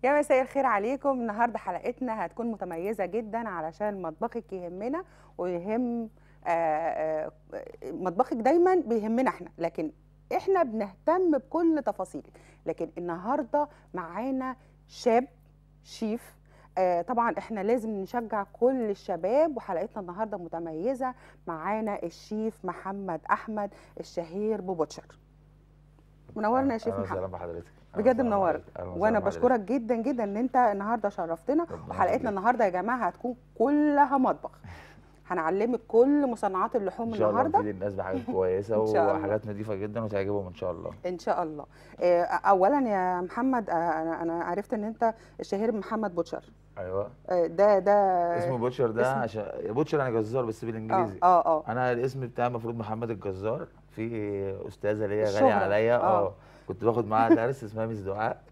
يا مساء الخير عليكم النهارده حلقتنا هتكون متميزه جدا علشان مطبخك يهمنا ويهم آه، آه، مطبخك دايما بيهمنا احنا لكن احنا بنهتم بكل تفاصيلك لكن النهارده معانا شاب شيف آه، طبعا احنا لازم نشجع كل الشباب وحلقتنا النهارده متميزه معانا الشيف محمد احمد الشهير ببوتشر منورنا يا شيف أهلا محمد وسهلا بحضرتك أهلا بجد وسهلا منورك بحضرتك. أهلا وسهلا وانا بحضرتك. بشكرك جدا جدا ان انت النهارده شرفتنا ربنا وحلقتنا يخليك. النهارده يا جماعه هتكون كلها مطبخ هنعلمك كل مصنعات اللحوم ان شاء الله النهارده نفيد الناس بحاجات كويسه إن شاء الله. وحاجات نظيفه جدا وتعجبهم ان شاء الله ان شاء الله آه، اولا يا محمد آه، انا انا عرفت ان انت الشهير محمد بوتشر ايوه آه، ده ده اسمه بوتشر ده اسم- عشان بوتشر يعني جزار بس اه بالانجليزي اه اه انا الاسم بتاعي المفروض محمد الجزار في استاذه ليا الشهرة. غاليه عليا آه. اه كنت باخد معاها درس اسمها ميس دعاء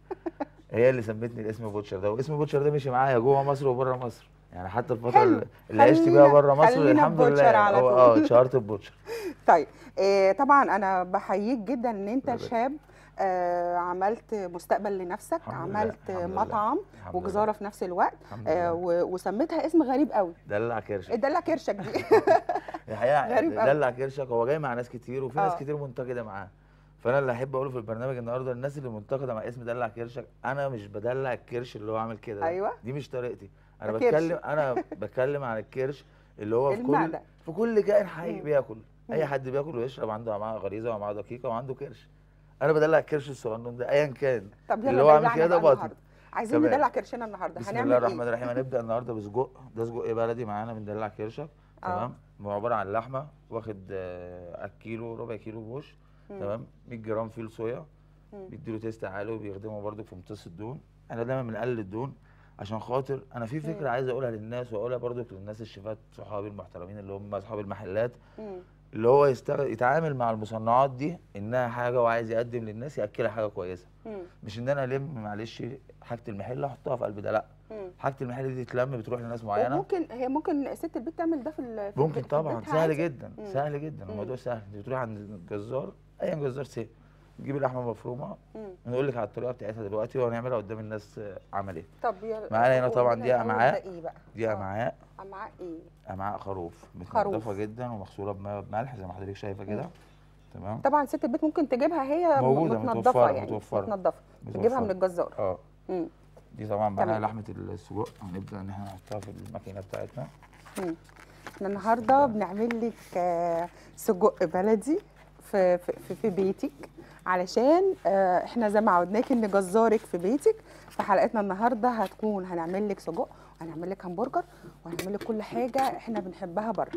هي اللي سمتني الاسم بوتشر ده واسم بوتشر ده مشي معايا جوه مصر وبره مصر يعني حتى الفتره حلو. اللي- اللي عشت بيها خلينا- بره مصر خلينا الحمد بوتشر لله على هو- طول. اه اتشهرت ببوتشر طيب آه، طبعا انا بحييك جدا ان انت الله يبارك. شاب آه، عملت مستقبل لنفسك الحمد لله، عملت الحمد لله. مطعم الحمد لله. وجزاره في نفس الوقت الحمد آه، لله و- وسميتها اسم غريب قوي دلع كرش ادلع كرشك دي الحقيقه غريب أوي. دلع كرشك هو جاي مع ناس كتير وفي ناس آه. كتير منتقده معاه فانا اللي احب اقوله في البرنامج النهارده الناس اللي منتقده مع اسم دلع كرشك انا مش بدلع الكرش اللي هو عامل كده ده. أيوة. دي مش طريقتي انا ده كرش. بتكلم انا بتكلم عن الكرش اللي هو في كل المعدة. في كل كائن حي مم. بياكل اي مم. حد بياكل ويشرب عنده معاه غريزه ومعاه دقيقه وعنده كرش انا بدلع الكرش الصغنن ده ايا كان طب يلا اللي هو عامل دلعنا كده بقى باطل. النهاردة. عايزين تمام. ندلع كرشنا النهارده بسم هنعمل الله الرحمن ايه الرحيم هنبدا النهارده بسجق ده سجق بلدي معانا من دلع كرشك آه. تمام هو عباره عن لحمه واخد آه، على الكيلو ربع كيلو بوش مم. تمام 100 جرام فيل صويا مم. بيديله تيست عالي وبيخدمه برده في امتصاص الدهون انا دايما بنقلل الدهون عشان خاطر انا في فكره مم. عايز اقولها للناس واقولها برده للناس الشيفات صحابي المحترمين اللي هم اصحاب المحلات مم. اللي هو يستغل يتعامل مع المصنعات دي انها حاجه وعايز يقدم للناس ياكلها حاجه كويسه مم. مش ان انا الم معلش حاجه المحل احطها في قلب ده لا مم. حاجه المحل دي تتلم بتروح لناس معينه وممكن هي ممكن ست البيت تعمل ده في ال- في ممكن البيت- في طبعا بيتها سهل عادي؟ جدا مم. سهل جدا مم. الموضوع سهل انت بتروح عند الجزار اي جزار سهل تجيب اللحمه مفرومه مم. نقول لك على الطريقه بتاعتها دلوقتي وهنعملها قدام الناس آه، عمليه طب يلا معانا هنا طبعا قولنا دي الأول أمعاء. ده ايه بقى دي آه. امعاء امعاء ايه امعاء خروف خروف. متنضفه جدا ومغسوله بم- بملح زي ما حضرتك شايفه كده تمام طبعا ست البيت ممكن تجيبها هي موجودة، متنضفه متوفرة، يعني متوفرة. متنضفه تجيبها من متوفرة. الجزار اه مم. دي طبعا معانا تمام. لحمه السجق هنبدا ان احنا نحطها في الماكينه بتاعتنا مم. احنا النهارده بنعمل لك آه، سجق بلدي في في, في, في بيتك علشان آه، احنا زي ما عودناك ان جزارك في بيتك فحلقتنا النهارده هتكون هنعمل لك سجق وهنعمل لك همبرجر وهنعمل لك كل حاجه احنا بنحبها بره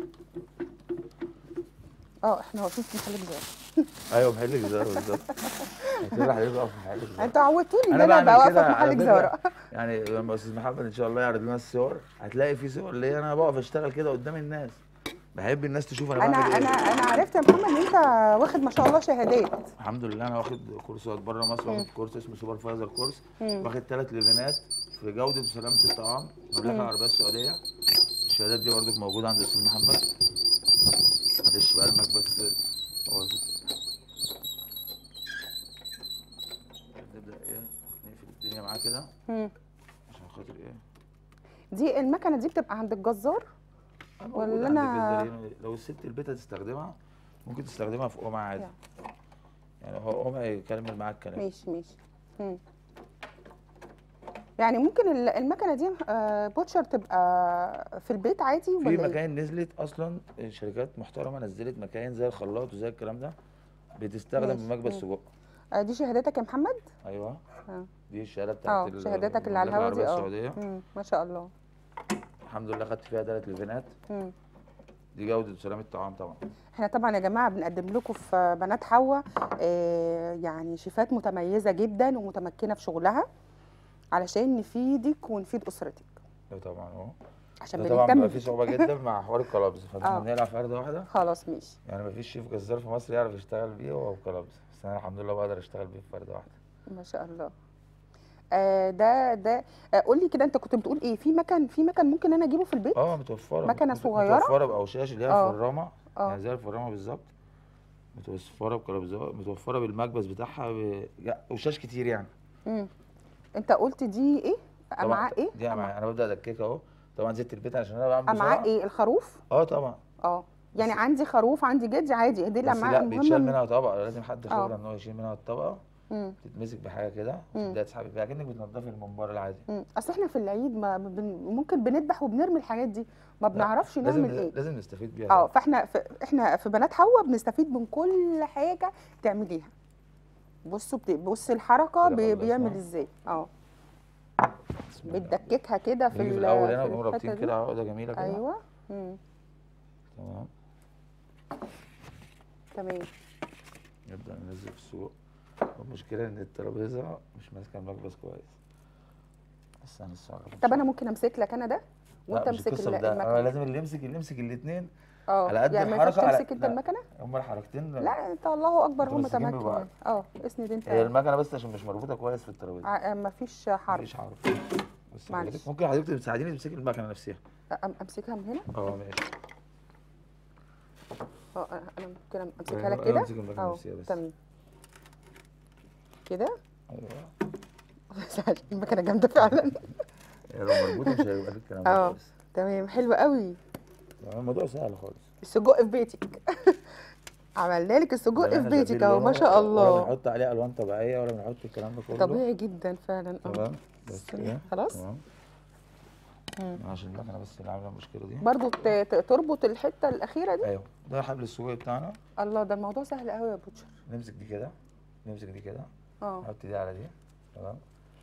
اه احنا واقفين في محل جزار ايوه محل جزاره بالظبط قلت له حضرتك اقف في محل جزاره انتوا عودتوني ان انا انا ابقى بعمل واقفه كده في على محل فكرة. جزاره يعني لما استاذ محمد ان شاء الله يعرض لنا الصور هتلاقي في صور ليا انا بقف اشتغل كده قدام الناس بحب الناس تشوف انا انا بعمل انا ايه انا عرفت يا محمد ان انت واخد ما شاء الله شهادات الحمد لله انا واخد كورسات بره مصر واخد كورس اسمه سوبر فايزر كورس مم. واخد ثلاث ليفنات في جوده وسلامه الطعام من المملكه العربيه السعوديه الشهادات دي برضك موجوده عند الاستاذ محمد معلش بقى المكبس باظت نبدا ايه نقفل الدنيا معاه كده مم. عشان خاطر ايه دي المكنه دي بتبقى عند الجزار موجودة ولا عند أنا- الجزارين. لو الست البيت هتستخدمها ممكن تستخدمها في قمع عادي يعني. يعني هو قمع يكمل معاك الكلام ماشي ماشي مم. يعني ممكن ال- المكنه دي آه، بوتشر تبقى في البيت عادي في ولا ايه؟ مكاين نزلت اصلا شركات محترمه نزلت مكاين زي الخلاط وزي الكلام ده بتستخدم ماشي. بمكبس مم. سجق آه، دي شهادتك يا محمد؟ ايوه اه دي الشهاده اه بتاعت ال- شهادتك اللي على المملكة الهوا دي العربية اه السعوديه مم، ما شاء الله الحمد لله خدت فيها ثلاث ليفينات مم. دي جوده وسلامه الطعام طبعا احنا طبعا يا جماعه بنقدم لكم في بنات حوا آه، يعني شيفات متميزه جدا ومتمكنه في شغلها علشان نفيدك ونفيد اسرتك ده طبعا اهو عشان ده طبعا بنهتم بيبقى في بيك. صعوبه جدا مع حوار القلابز فاحنا آه. بنلعب في ارض واحده خلاص ماشي يعني مفيش شيف جزار في مصر يعرف يشتغل بيه هو القلابز بس انا الحمد لله بقدر اشتغل بيه في فرده واحده ما شاء الله آه ده ده آه قول لي كده انت كنت بتقول ايه في مكان في مكان ممكن انا اجيبه في البيت اه متوفره مكنة مت- صغيرة؟ متوفره باوشاش اللي هي آه. الفرامه آه. يعني زي الفرامه بالظبط متوفره بقلابزات متوفره بالمكبس بتاعها ب... يعني اوشاش كتير يعني مم. انت قلت دي ايه طبعاً امعاء ايه دي امعاء انا ببدا ادككها اهو طبعا زيت البيت عشان انا بعمل امعاء بسرعه ايه الخروف اه طبعا اه يعني بس- عندي خروف عندي جدج عادي دي بس لا الامعاء بيتشال المهمه منها طبقه لازم حد آه. خبره ان هو يشيل منها الطبقه مم. تتمسك بحاجه كده مم. تبداي تسحبي فيها كانك بتنضفي الممبار العادي مم. اصل احنا في العيد ما بن... ممكن بنذبح وبنرمي الحاجات دي ما بنعرفش لازم نعمل ايه لازم نستفيد بيها اه طبعاً. فاحنا في احنا في بنات حواء بنستفيد من كل حاجه تعمليها بصوا بت... بص الحركه كده بي... خلصنا. بيعمل ازاي اه بسم الله. بتدككها كده في بنيجي في ال- الاول في هنا ونقوم الحتة رابطين دي. كده عقده جميله كده ايوه مم. تمام تمام نبدا ننزل في السوق المشكله ان الترابيزه مش ماسكه المكبس كويس بس هنتصرف إن طب شاء انا ممكن امسك لك انا ده لا، وانت مش امسك القصة ال- في ده. آه المكنه لازم اللي يمسك اللي يمسك الاثنين اه على قد يعني ما ينفعش الحركة على- تمسك انت لا. المكنه هما الحركتين لا انت الله اكبر هم متمسكين تمام ببعض. اه اسند انت هي المكنه بس عشان مش مربوطه كويس في الترابيزه ع- ما فيش حرب مفيش حرف بس معلش. حضرتك ممكن حضرتك تساعديني تمسكي المكنه نفسها أم- امسكها من هنا اه ماشي اه انا ممكن امسكها أيوة، لك أيوة، كده امسك المكنة اه نفسها بس. تمام كده ايوه المكنه جامده فعلا هي لو مربوطه مش هيبقى في الكلام ده اه خالص تمام حلو قوي تمام، الموضوع سهل خالص السجق في بيتك عملنا لك السجق ده في احنا بيتك شايفين اهو لونه ما شاء ولا الله بنحط عليه الوان طبيعيه ولا بنحط الكلام ده كله طبيعي جدا فعلا اه تمام بس استنى، كده خلاص؟ تمام مم. عشان المكنه بس اللي عامله المشكله دي برضو ت- ت- تربط الحته الاخيره دي ايوه ده حبل السوق بتاعنا الله ده الموضوع سهل قوي يا بوتشر نمسك دي كده نمسك دي كده اه نحط دي على دي تمام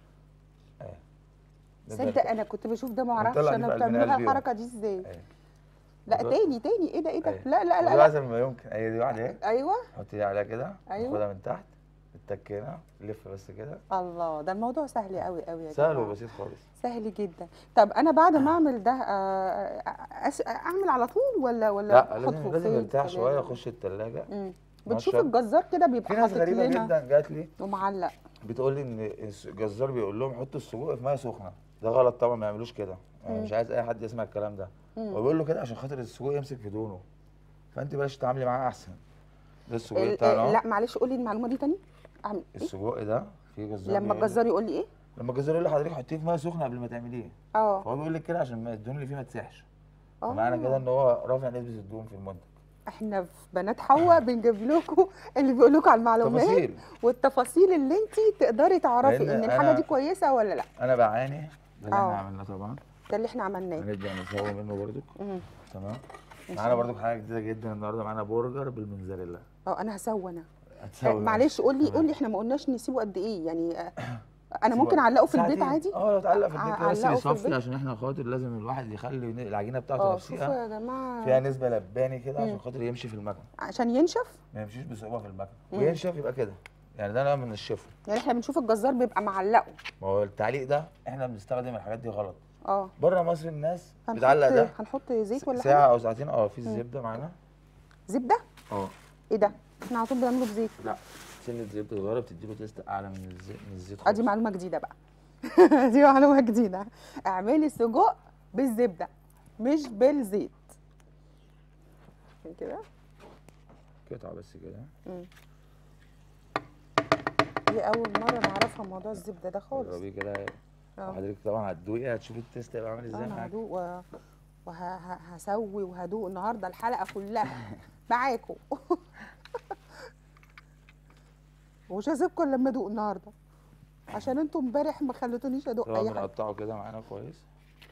اهي نبدأ صدق انا كنت بشوف ده ما اعرفش ونطلع دي انا في قلبنا بتعملوها قلبي الحركه دي ازاي اهي لا بالظبط. تاني تاني ايه ده ايه ده أيوة. لا لا لا الموضوع لا اسهل ما يمكن هي دي واحده اهي ايوه حط دي عليها كده أيوة. ناخدها من تحت التك هنا نلف بس كده الله ده الموضوع سهل قوي قوي يا سهل جماعة. وبسيط خالص سهل جدا طب انا بعد ما اعمل ده آه، أس- اعمل على طول ولا ولا لا أحط لازم لازم فوقيه ارتاح كلام؟ شويه اخش التلاجة مم. مع بتشوف الشرب. الجزار كده بيبقى في ناس حاطط غريبه لنا جدا جات لي ومعلق بتقول لي ان الجزار بيقول لهم حطوا السجق في ميه سخنه ده غلط طبعا ما يعملوش كده يعني مم. مش عايز اي حد يسمع الكلام ده مم. هو بيقول له كده عشان خاطر السجق يمسك في دونه فانت بلاش تتعاملي معاه احسن ده السجق ال- بتاعنا اهو لا معلش قولي المعلومه دي تاني اعمل ايه السجق ده في جزار لما بيقول- الجزار يقول لي ايه لما الجزار يقول لحضرتك حطيه في ميه سخنه قبل ما تعمليه اه فهو بيقول لك كده عشان ما الدهون اللي فيه ما تسيحش آه. فمعنى كده ان هو رافع نسبه الدهون في المنتج احنا في بنات حواء بنجيب لكم اللي بيقول لكم على المعلومات تفاصيل والتفاصيل اللي انت تقدري تعرفي لأن ان الحاجه أنا- دي كويسه ولا لا انا بعاني ده اللي آه. احنا عملناه طبعا ده اللي احنا عملناه هنبدا نسوي منه برضو مم. تمام إن شاء معانا الله. برضو حاجه جديده جدا النهارده معانا برجر بالمنزليلا اه انا هسوي انا هتسوي آه، معلش قول لي تمام. قول لي احنا ما قلناش نسيبه قد ايه يعني آه، انا سيبه ممكن اعلقه في البيت ساعتين. عادي اه لو اتعلق في البيت كده بس أعلقه في بيصفي البيت؟ عشان احنا خاطر لازم الواحد يخلي العجينه بتاعته اه شوفوا نفسها يا جماعه فيها نسبه لباني كده مم. عشان خاطر يمشي في المكنه عشان ينشف ما يمشيش بصعوبه في المكنه مم. وينشف يبقى كده يعني ده انا من الشفه يعني احنا بنشوف الجزار بيبقى معلقه ما هو التعليق ده احنا بنستخدم الحاجات دي غلط اه بره مصر الناس هنحط بتعلق ده هنحط زيت ولا ساعه حاجه او ساعتين اه في الزبده معانا زبده اه ايه ده احنا على طول بنعمله بزيت لا سنه زبده صغيره بتديله تيست اعلى من الزيت من الزيت اه دي خالص. معلومه جديده بقى دي معلومه جديده اعملي سجق بالزبده مش بالزيت كده قطعه بس كده مم. دي اول مره نعرفها موضوع الزبده ده خالص جربيه كده اه وحضرتك طبعا هتدوقي هتشوفي التيست هيبقى عامل ازاي انا معاك هدوق و... وهسوي وهدوق النهارده الحلقه كلها معاكم ومش هسيبكم إلا لما ادوق النهارده عشان انتوا امبارح ما خلتونيش ادوق طبعا اي حاجه بنقطعه كده معانا كويس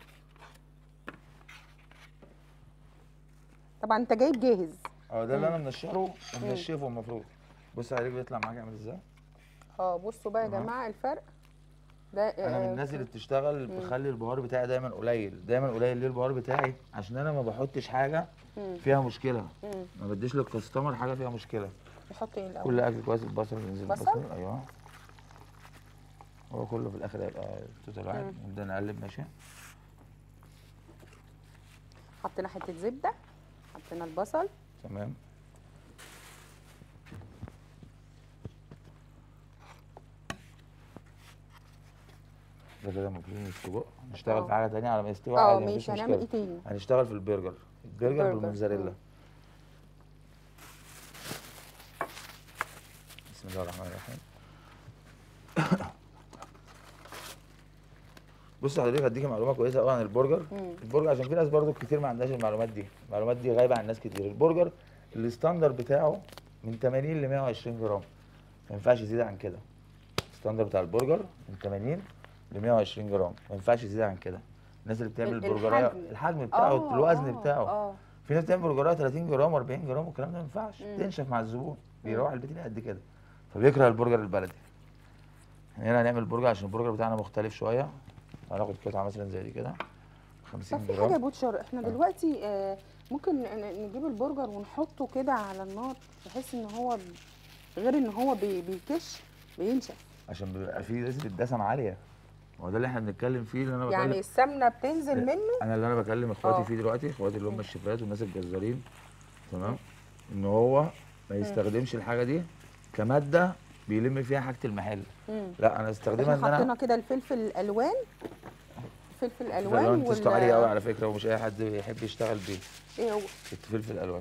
طبعا انت جايب جاهز اه ده اللي انا منشره ومنشفه المفروض بص عليك بيطلع معاك عامل ازاي اه بصوا بقى يا تمام. جماعه الفرق ده انا من آه، الناس اللي بتشتغل بخلي البهار بتاعي دايما قليل دايما قليل ليه البهار بتاعي عشان انا ما بحطش حاجه مم. فيها مشكله مم. ما بديش للكاستمر حاجه فيها مشكله نحط ايه الاول كل اكل كويس البصل ينزل بصل؟ البصل ايوه هو كله في الاخر هيبقى توتال واحد مم. نبدا نقلب ماشي حطينا حته زبده حطينا البصل تمام ده كده المفروض السجق نشتغل اه. في حاجه تانية على ما يستوي اه عادي مفيش ماشي هنعمل ايه مشكله تاني هنشتغل في البرجر البرجر البرجر، بالموزاريلا مم. بسم الله الرحمن الرحيم بص حضرتك هديكي معلومه كويسه قوي عن البرجر مم. البرجر عشان في ناس برضو كتير ما عندهاش المعلومات دي المعلومات دي غايبه عن ناس كتير البرجر الستاندر بتاعه من 80 ل 120 جرام ما ينفعش يزيد عن كده الستاندر بتاع البرجر من 80 ل 120 جرام ما ينفعش يزيد عن كده الناس اللي بتعمل ال- البرجرايه الحجم. الحجم بتاعه آه، الوزن آه، بتاعه اه في ناس بتعمل برجرايه 30 جرام و40 جرام والكلام ده ما ينفعش مم. تنشف مع الزبون بيروح البيت يلاقي قد كده فبيكره البرجر البلدي هنا هنعمل برجر عشان البرجر بتاعنا مختلف شويه هناخد قطعه مثلا زي دي كده 50 طب في جرام حاجه يا بوتشر احنا دلوقتي آه ممكن ن- ن- نجيب البرجر ونحطه كده على النار بحيث ان هو ب- غير ان هو بي- بيكش بينشف عشان بيبقى فيه نسبه دسم عاليه هو ده اللي احنا بنتكلم فيه اللي انا بكلم يعني السمنه بتنزل منه انا اللي انا بكلم اخواتي آه. فيه دلوقتي اخواتي اللي هم الشيفات والناس الجزارين تمام ان هو ما يستخدمش الحاجه دي كماده بيلم فيها حاجه المحل مم. لا انا استخدمها احنا ان حطينا انا كده الفلفل الالوان فلفل الفلفل الالوان الالوان تيستو عالي قوي وال على فكره ومش اي حد بيحب يشتغل بيه ايه هو الفلفل الالوان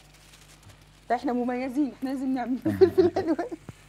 ده احنا مميزين احنا لازم نعمل فلفل الالوان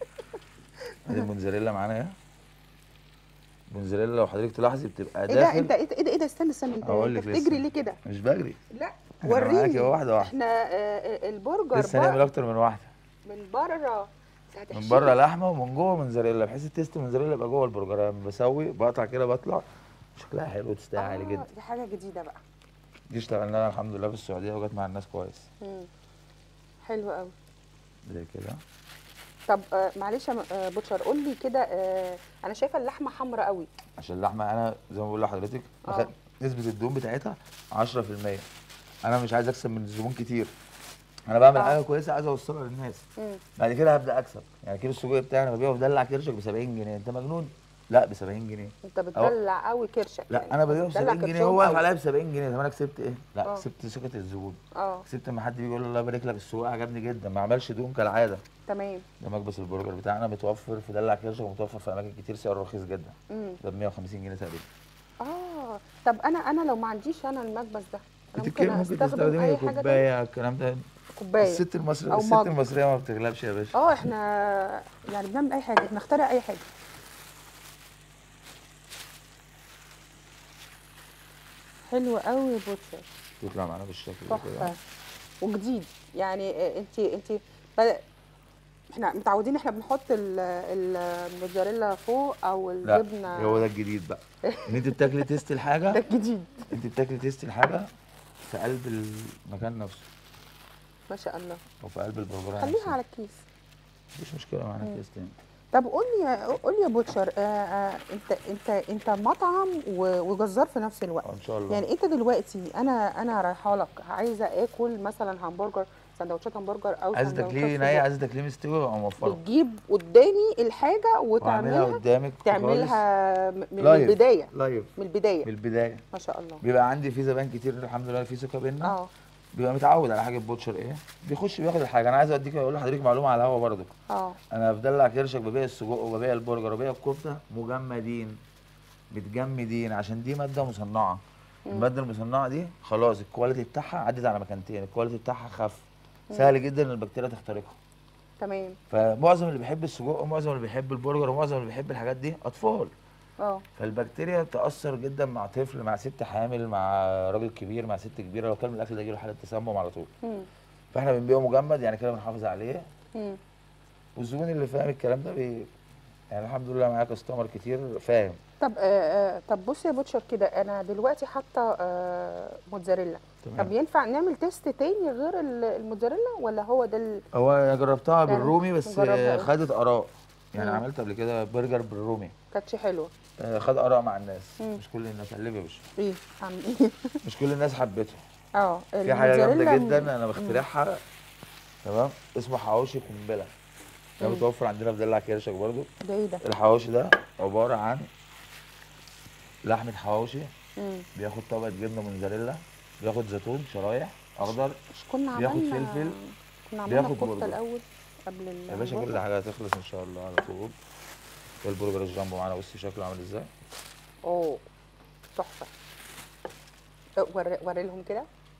ادي الموزاريلا معانا اهي الموزاريلا لو حضرتك تلاحظي بتبقى ايه ده داخل انت ايه ده ايه ده, إيه ده استنى استنى انت هقول انت لك بتجري لسه. ليه كده مش بجري لا أنا معاكي وريني واحدة واحدة. احنا آه، آه، البرجر لسه هنعمل بقى اكتر من واحده من بره من بره لحمه ومن جوه موزاريلا بحيث التيست موزاريلا يبقى جوه البرجر أنا لما بسوي بقطع كده بطلع شكلها حلو وتستوي عالي جدا دي حاجه جديده بقى دي اشتغلناها الحمد لله في السعوديه وجت مع الناس كويس مم. حلو قوي زي كده طب آه، معلش يا م- آه، بوتشر قول لي كده آه، انا شايفه اللحمه حمراء قوي عشان اللحمه انا زي ما بقول لحضرتك آه. أخد نسبه الدهون بتاعتها 10% انا مش عايز اكسب من الزبون كتير انا بعمل آه. حاجه كويسه عايز اوصلها للناس مم. بعد كده هبدا اكسب يعني كيلو السجق بتاعي انا ببيعه بدلع كرشك ب 70 جنيه انت مجنون لا ب 70 جنيه انت بتدلع قوي كرشك لا يعني. انا ببيعه ب بتدلع 70 جنيه كرشهم هو واقف قوي. عليا ب 70 جنيه طب انا كسبت ايه؟ لا آه. كسبت ثقه الزبون اه كسبت لما حد بيجي يقول له الله يبارك لك السجق عجبني جدا ما عملش دهون كالعاده تمام ده مكبس البرجر بتاعنا متوفر في دلع كرشك ومتوفر في اماكن كتير سعره رخيص جدا مم. ده ب 150 جنيه تقريبا اه طب انا انا لو ما عنديش انا المكبس ده انا بتتكلم ممكن ممكن استخدم تستخدمي اي حاجه تانية كوبايه الكلام ده كوبايه الست المصريه أو الست مج. المصريه ما بتغلبش يا باشا اه احنا يعني بنعمل اي حاجه بنخترع اي حاجه حلو قوي يا بوتشر تطلع معانا بالشكل ده كده تحفه وجديد يعني انت انت احنا متعودين احنا بنحط ال- ال- الموتزاريلا فوق او لا الجبنه هو ده الجديد بقى ان انت بتاكلي تيست ده الحاجه الجديد انت بتاكلي تيست الحاجه في قلب المكان نفسه ما شاء الله او في قلب البرجر خليها على الكيس مفيش مشكله معانا تيست يعني طب قول لي قول لي يا بوتشر آه آه انت انت انت مطعم و- وجزار في نفس الوقت اه ان شاء الله يعني انت دلوقتي انا انا رايحه لك عايزه اكل مثلا همبرجر سندوتشات همبرجر او عايز سندوتشات تاكليه سجق. ني عايز تاكليه مستوي او موفره بتجيب قدامي الحاجه واعملها وتعملها قدامك تعملها م- من لايف. البدايه لايف من البدايه من البدايه ما شاء الله بيبقى عندي في زبائن كتير الحمد لله في ثقه بينا اه بيبقى متعود على حاجه بوتشر ايه بيخش بياخد الحاجه انا عايز اديك اقول لحضرتك معلومه على الهوا برضه اه انا بدلع كرشك ببيع السجق وببيع البرجر وببيع الكفته مجمدين متجمدين عشان دي ماده مصنعه الماده المصنعه دي خلاص الكواليتي بتاعها عدت على مكانتين الكواليتي بتاعها خف سهل جدا ان البكتيريا تخترقها تمام فمعظم اللي بيحب السجق ومعظم اللي بيحب البرجر ومعظم اللي بيحب الحاجات دي اطفال اه فالبكتيريا بتاثر جدا مع طفل مع ست حامل مع راجل كبير مع ست كبيره لو كان من الاكل ده يجيله حاله تسمم على طول مم. فاحنا بنبيعه مجمد يعني كده بنحافظ عليه مم. والزبون اللي فاهم الكلام ده بي... يعني الحمد لله معايا كاستمر كتير فاهم طب آه آه طب بص يا بوتشر كده انا دلوقتي حاطه آه موتزاريلا تمام. طب ينفع نعمل تيست تاني غير ال- الموتزاريلا ولا هو ده ال... هو انا جربتها يعني بالرومي بس نجربها إيه؟ خدت اراء يعني مم. عملت قبل كده برجر بالرومي كانتش حلوه آه، خد اراء مع الناس مم. مش كل الناس قلبي يا باشا ايه عم ايه مش كل الناس حبته اه في حاجه جامده الموتزاريلا جدا انا بخترعها تمام اسمه حواوشي قنبله ده مم. متوفر عندنا في دلع كرشك برضو ده ايه ده الحواوشي ده عباره عن لحمه حواوشي مم. بياخد طبقه جبنه موزاريلا بياخد زيتون شرايح اخضر مش كنا بياخد عملنا فلفل، كنا عملنا بياخد الكفته برجر. الاول قبل ال يا باشا كل حاجه هتخلص ان شاء الله على طول والبرجر الجامبو معانا بصي شكله عامل ازاي اوه تحفه أه، وري وري لهم كده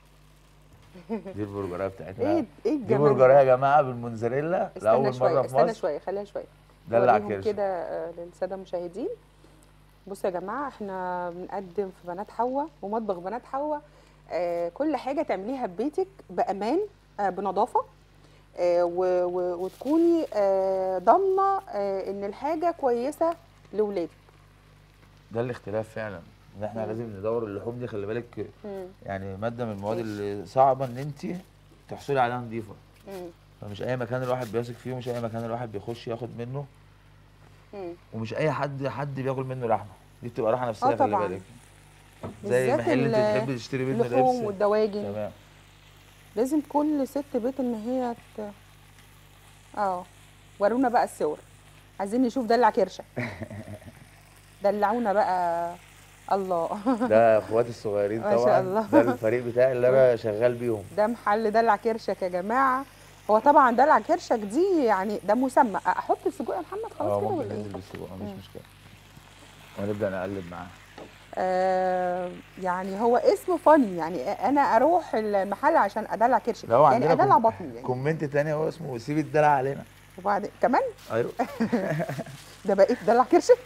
دي البرجرايه بتاعتنا ايه ايه دي الجمال برجرايه ده؟ يا جماعه بالموزاريلا استنى لاول شويه مره في استنى مصر شويه خليها شويه دلع وريهم كرش كده آه، للساده المشاهدين بصوا يا جماعه احنا بنقدم في بنات حواء ومطبخ بنات حواء آه كل حاجه تعمليها ببيتك بامان آه بنظافه آه و- و- وتكوني آه ضامنه آه ان الحاجه كويسه لاولادك ده الاختلاف فعلا ان احنا مم. لازم ندور اللحوم دي خلي بالك مم. يعني ماده من المواد اللي صعبه ان انت تحصلي عليها نظيفه مم. فمش اي مكان الواحد بيثق فيه ومش اي مكان الواحد بيخش ياخد منه مم. ومش اي حد حد بياكل منه لحمه دي بتبقى راحه نفسيه آه خلي طبعاً. بالك زي بالذات المحل انت ال- بتحبي تشتري منه اللحوم لبس والدواجن تمام لازم كل ست بيت ان هي ت... اه ورونا بقى الصور عايزين نشوف دلع كرشه دلعونا بقى الله ده اخواتي الصغيرين ما شاء طبعا الله. ده الفريق بتاعي اللي انا شغال بيهم ده محل دلع كرشك يا جماعه هو طبعا دلع كرشك دي يعني ده مسمى احط السجق يا محمد خلاص اه كده ممكن ولا ايه ننزل بالسجق مم. مفيش مشكله ونبدا نقلب معاه آه يعني هو اسم فني يعني انا اروح المحل عشان ادلع كرشك لو يعني عندنا ادلع كوم- بطني يعني كومنت تاني هو اسمه سيب الدلع علينا وبعد كمان ايوه ده بقيت دلع كرشك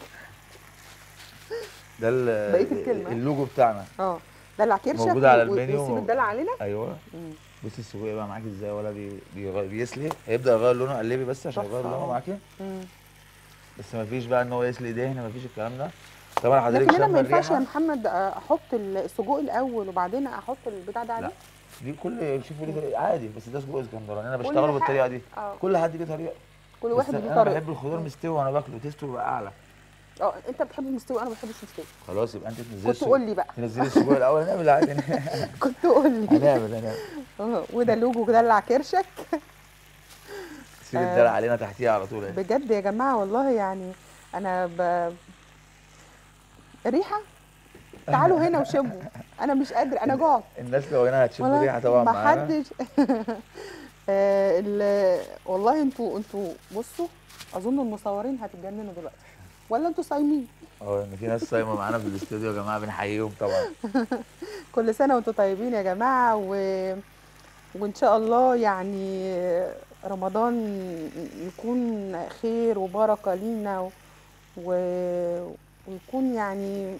ده ال- بقية الكلمة. اللوجو بتاعنا اه دلع كرشك موجود على و- و- المنيو. وسيب الدلع علينا ايوه مم. بصي السجق بقى معاكي ازاي ولا بي... بي... بيسلي هيبدا يغير لونه قلبي بس عشان تحفة، يغير لونه اه. معاكي مم. بس ما فيش بقى ان هو يسلي دهن ما فيش الكلام ده طبعا حضرتك لكن انا شم ما ينفعش يا الريحه محمد آه، احط السجق الاول وبعدين احط البتاع ده عليه لا. دي كل شوفوا ليه طريقة. عادي بس ده سجق اسكندراني انا كل بشتغله حاجة. بالطريقه دي اه كل حد ليه طريقه كل بس واحد ليه انا طريقه بحب الخضار مم. مستوي وانا باكله تيسته بيبقى اعلى اه انت بتحب المستوي انا ما بحبش المستوي خلاص يبقى انت تنزلي كنت قول لي بقى تنزلي السجق الاول نعمل عادي كنت قول لي هنعمل هنعمل اه وده لوجو دلع كرشك سيب آه. الدلع علينا تحتيها على طول اهي. بجد يا جماعه والله يعني انا ب... الريحه تعالوا هنا وشموا انا مش قادر انا جوعت الناس لو هنا هتشم والله ريحه طبعا ما معانا حدش آه، ال- والله انتوا انتوا بصوا اظن المصورين هتتجننوا دلوقتي ولا انتوا صايمين اه ان في ناس صايمه معانا في الاستوديو يا جماعه بنحييهم طبعا كل سنه وانتوا طيبين يا جماعه و... وان شاء الله يعني رمضان يكون خير وبركه لينا و... و... ويكون يعني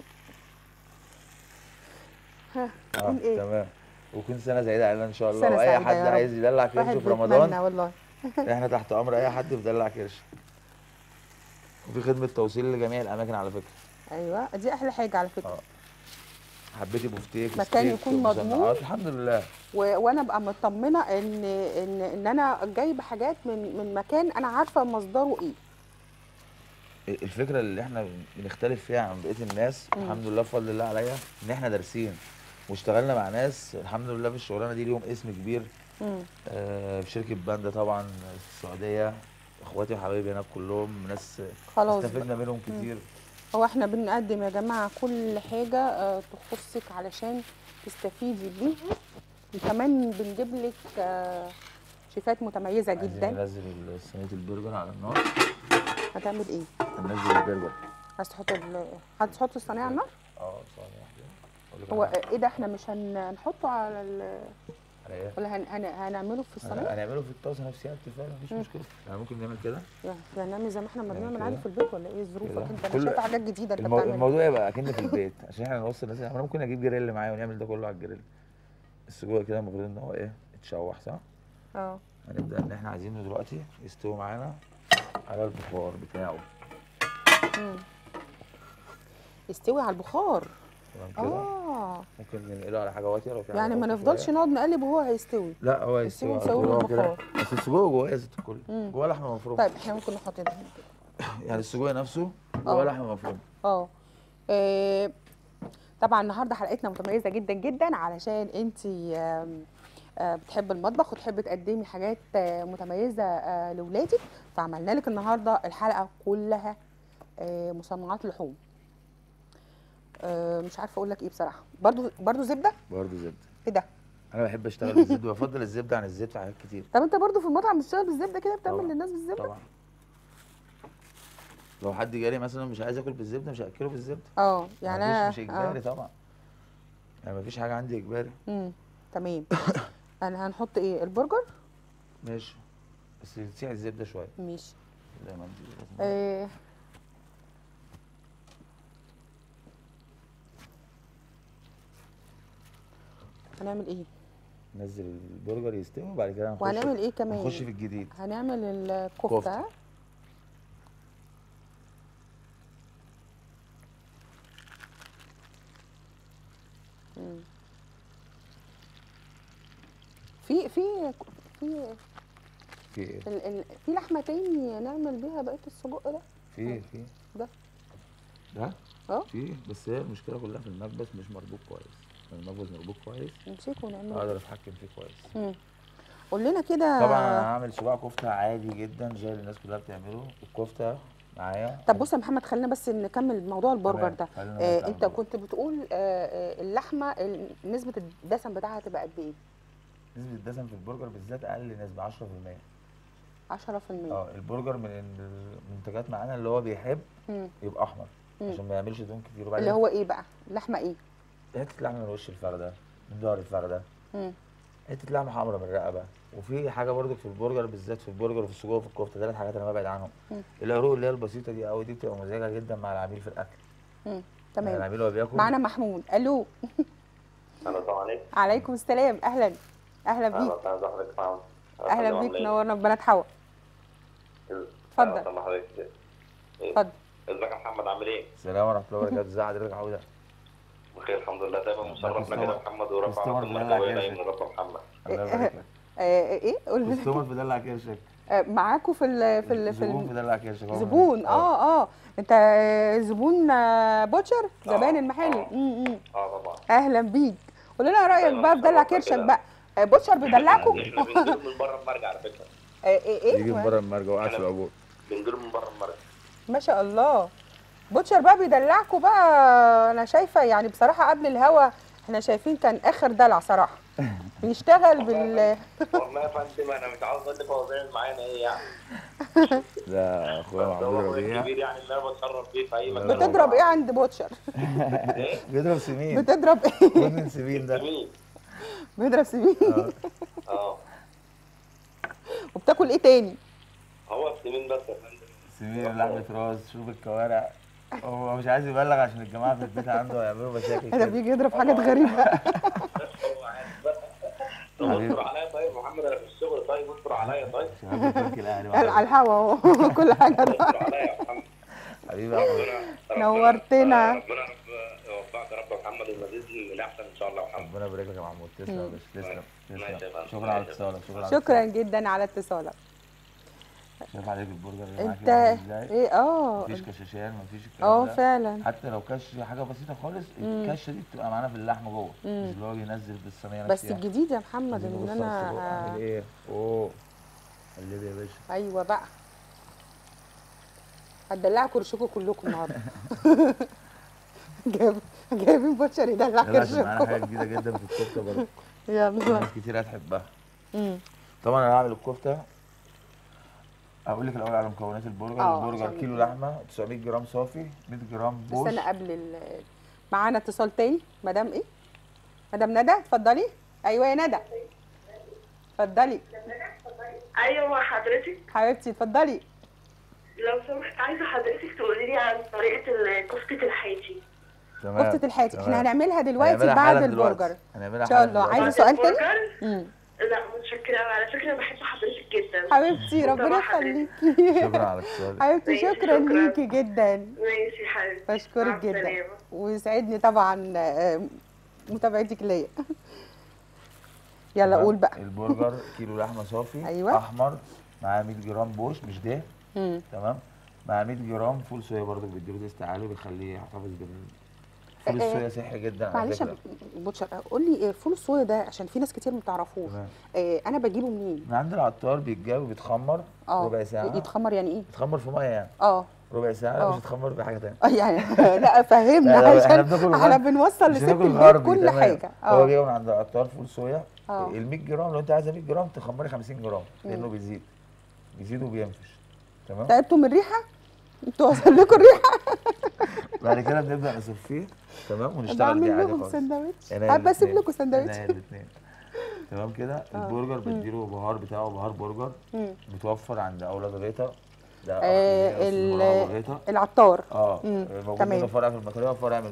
ها اه يكون ايه تمام وكون سنه سعيده علينا ان شاء الله سنة واي سعيدة حد يا رب. عايز يدلع واحد كرشه في بيتمنى رمضان والله احنا تحت امر اي حد في دلع كرش وفي خدمه توصيل لجميع الاماكن على فكره ايوه دي احلى حاجه على فكره اه حبيتي بفتيك مكان ستيك، يكون مضمون. مصنعات، الحمد لله و... وانا ابقى مطمنه ان ان ان انا جايبه حاجات من من مكان انا عارفه مصدره ايه الفكره اللي احنا بنختلف فيها عن بقيه الناس مم. الحمد لله بفضل الله عليا ان احنا دارسين واشتغلنا مع ناس الحمد لله في الشغلانه دي ليهم اسم كبير مم. آه، في شركه باندا طبعا في السعوديه اخواتي وحبايبي هناك كلهم ناس خلاص بقى. استفدنا منهم كتير هو احنا بنقدم يا جماعه كل حاجه آه، تخصك علشان تستفيدي بيها وكمان بنجيب لك آه، شيفات متميزه عايزين جدا ننزل صينيه البرجر على النار هتعمل ايه هننزل البرجر عايز تحط ال... هتحط الصينيه على النار اه ثانيه واحده أقول لك هو على حاجة. ايه ده احنا مش هن... هنحطه على ال... على ايه؟ ولا هن... هن... هنعمله في الصينيه هنعمله في الطاسه نفسها اتفاق مفيش مم. مشكله يعني ممكن نعمل كده يعني يعني نعمل زي ما احنا ما يعني بنعمل عادي كده. في البيت ولا ايه ظروفك كده. انت انا كل- شايفه حاجات جديده انت المو... بتعملها الموضوع يبقى اكن في البيت عشان احنا نوصل الناس انا ممكن اجيب جريل معايا ونعمل ده كله على الجريل السجق كده المفروض ان هو ايه يتشوح صح اه هنبدا ان احنا عايزينه دلوقتي يستوي معانا على البخار بتاعه مم. يستوي على البخار تمام كده اه ممكن ننقله على حاجه واطيه لو في يعني حاجة ما واطية نفضلش شوية. نقعد نقلب وهو هيستوي لا هو يستوي يستوي ونسويه على طول كده بالبخار. بس السجق جواه يا ست الكل مم. جواه لحمه مفرومه طيب احنا ممكن نحط ده يعني السجق نفسه اه. جواه لحمه مفرومه اه آه، طبعا النهارده حلقتنا متميزه جدا جدا علشان انت بتحب المطبخ وتحب تقدمي حاجات آه، متميزه آه، لاولادك فعملنا لك النهارده الحلقه كلها آه، مصنعات لحوم آه، مش عارفه اقول لك ايه بصراحه برضو برضو زبده برضه زبده ايه ده انا بحب اشتغل بالزبده بفضل الزبده عن الزيت في حاجات كتير طب انت برضو في المطعم بتشتغل بالزبده كده بتعمل طبعا. للناس بالزبده طبعا لو حد جالي مثلا مش عايز اكل بالزبده مش هاكله بالزبده اه يعني يعني انا مش اجباري طبعا يعني مفيش حاجه عندي اجباري امم تمام انا هنحط ايه البرجر ماشي بس تسيح الزبده شويه ماشي زي ما انت لازم آه هنعمل ايه ننزل البرجر يستوي وبعد كده هنخش وهنعمل ايه كمان هنخش في الجديد هنعمل الكفته كفتة. مم. في في في في ايه ال ال في لحمه تاني نعمل بيها بقيه السجق ده في ايه في ده ده اه في بس هي المشكله كلها في المكبس مش مربوط كويس لو المكبس مربوط كويس نمسكه ونعمله اقدر اتحكم فيه كويس مم. قول لنا كده طبعا انا هعمل صباع كفته عادي جدا زي اللي الناس كلها بتعمله الكفته معايا طب بص يا محمد خلينا بس نكمل موضوع البرجر تمام، ده خلينا آه نرجع انت للبرجر. كنت بتقول آه آه اللحمه ال- نسبه الدسم بتاعها هتبقى قد ايه نسبه الدسم في البرجر بالذات اقل نسبه 10% 10% اه البرجر من المنتجات معانا اللي هو بيحب مم. يبقى احمر مم. عشان ما يعملش دهون كتير اللي وبعدين هو ايه بقى لحمه ايه حته لحمه من وش الفرده من ظهر الفرده مم. حته لحمه حمرا من الرقبه وفي حاجه برضك في البرجر بالذات في البرجر وفي السجق وفي الكفته ثلاث حاجات انا ببعد عنهم مم. العروق اللي هي البسيطه دي قوي دي بتبقى مزعجه جدا مع العميل في الاكل مم. يعني تمام العميل وهو بياكل معانا محمود الو انا طبعا عليك عليكم السلام اهلا اهلا اهلا بيك وسهلا بحضرتك معاهم اهلا بيك نورنا ببنات حوا اتفضل. اتفضل حضرتك اتفضل ازيك يا محمد عامل ايه؟ السلام ورحمه الله وبركاته ازي حضرتك يا عوده بخير الحمد لله دايما مشرفنا كده يا محمد ورفع كستمر عنك بالله المرتبه عليك. دايما رب محمد الله يبارك لك آه ايه قول لنا كستمر في دلع كرشك آه معاكم في ال في ال في زبون ال في دلع كرشك هو زبون اه اه انت آه، زبون آه، بوتشر زبائن آه، المحل آه. امم اه طبعا اهلا بيك قول لنا رايك أيوة، بقى في دلع مشرفنا كرشك كده. بقى آه، بوتشر بيدلعكم احنا بنجيب من بره المرجع على فكره آه، ايه ايه يجي من بره المرجع وقاعد في أنا- العبور بنجيب من بره المرجع ما شاء الله بوتشر بقى بيدلعكوا بقى انا شايفه يعني بصراحه قبل الهوا احنا شايفين كان اخر دلع صراحه بيشتغل بال والله يا فندم انا مش عاوز اقول لك هو بيعمل معانا ايه يعني ده اخويا بس هو محمود اخويا ربيع الكبير يعني اللي انا بتشرف بيه في اي مكان بتضرب ايه عند بوتشر ايه؟ بيضرب سمين بتضرب ايه كون سمين ده مين؟ بيضرب سمين اه اه وبتاكل ايه تاني هو السمين بس يا فندم سمين لحمه راس شوف الكوارع هو مش عايز يبلغ عشان الجماعه في البيت عنده هيعملوا مشاكل ده كده بيجي يضرب حاجات غريبه هو عارف بقى طب حبيبي. اصبر عليا طيب محمد انا في الشغل طيب اصبر عليا طيب شباب البنك الاهلي على وحبيبي. الهوا اهو كل حاجه اصبر عليا يا محمد حبيبي يا أحمد. ربنا نورتنا. ربنا رب يوفقك يا رب يا محمد ويزيد من الاحسن ان شاء الله يا محمد ربنا يبارك لك يا محمود تسلم يا باشا تسلم ماشي يا تسلم فندم. شكرا على ماشي يا اتصالك شكرا على شكرا اتصالك. جدا على اتصالك شايف عليك البرجر اللي معاك انت عامل ازاي ايه اه مفيش كشاشان مفيش الكلام اه ده فعلا حتى لو كش حاجه بسيطه خالص الكشه دي بتبقى معانا في اللحمه جوه مش اللي هو بينزل في الصينيه بس نفسها. الجديد يا محمد عايزين ان نبص على السجق. انا اعمل ايه اوه قلبي يا باشا ايوه بقى هتدلعوا كرشكم كلكم النهارده جايب جايبين بوتشر يدلع لا لا عشان معانا حاجه كرشكم جديده جدا في الكفته برضه يلا ناس كتير هتحبها مم. طبعا انا هعمل الكفته هقول لك الاول على مكونات البرجر اه، البرجر عشان- كيلو لحمه 900 جرام صافي 100 جرام بوش استنى قبل ال... معانا اتصال تاني مدام ايه مدام ندى اتفضلي ايوه يا ندى اتفضلي ايوه حضرتك حبيبتي اتفضلي لو سمحت عايزه حضرتك تقولي لي عن طريقه ال- كفته الحياتي تمام كفته الحاتي تمام. احنا هنعملها دلوقتي هنعملها بعد حالا دلوقتي. البرجر هنعملها ان شاء حالا الله دلوقتي. عايزه سؤال تاني البرجر؟ مم. لا متشكره أوي. على فكره بحب حضرتك جدا حبيبتي ربنا طبعا حضرتك. يخليكي شكرا على اتصالك حبيبتي ماشي، شكرا شكراً. ليكي جدا ماشي حبيبتي مع بشكرك جدا السلامة. ويسعدني طبعا آه، متابعتك ليا يلا تمام؟ قول بقى البرجر كيلو لحمه صافي أيوة. احمر معاه 100 جرام بوش مش ده مم. تمام مع 100 جرام فول صويا برضه بيديله تيست عالي بيخليه يحتفظ بال فول آه، الصويا صحي جدا على معلش يا فكره بوتشر قول لي آه، فول الصويا ده عشان في ناس كتير ما تعرفوش تمام آه، انا بجيبه منين من عند العطار بيتجاب وبيتخمر اه ربع ساعه يتخمر يعني ايه يتخمر في ميه يعني اه ربع ساعه اه. مش يتخمر بحاجه ثانيه آه، يعني لا فهمنا لا، لا، احنا عشان بناكل احنا غرب. بنوصل مش لست هناكل البيت غربي كل تمام. حاجه هو اه جاي من عند العطار فول صويا اه. ال 100 جرام لو انت عايزه 100 جرام تخمري 50 جرام لانه بيزيد بيزيد وبينفش تمام تعبتوا من الريحه انتوا وصل لكم الريحه بعد كده بنبدا نصفيه تمام ونشتغل بعمل بيه عادي لهم خالص سندوتش عينيا حابه اسيب الاتنين. لكم سندوتش عينيا الاثنين تمام كده البرجر بديله بهار بتاعه بهار برجر مم. متوفر عند اولاد غيطه ده آه، أخ ليا، أستاذ ال- مروان غيطه العطار اه مم، موجود تمام. منه فرع في المطريه وفرع من المرج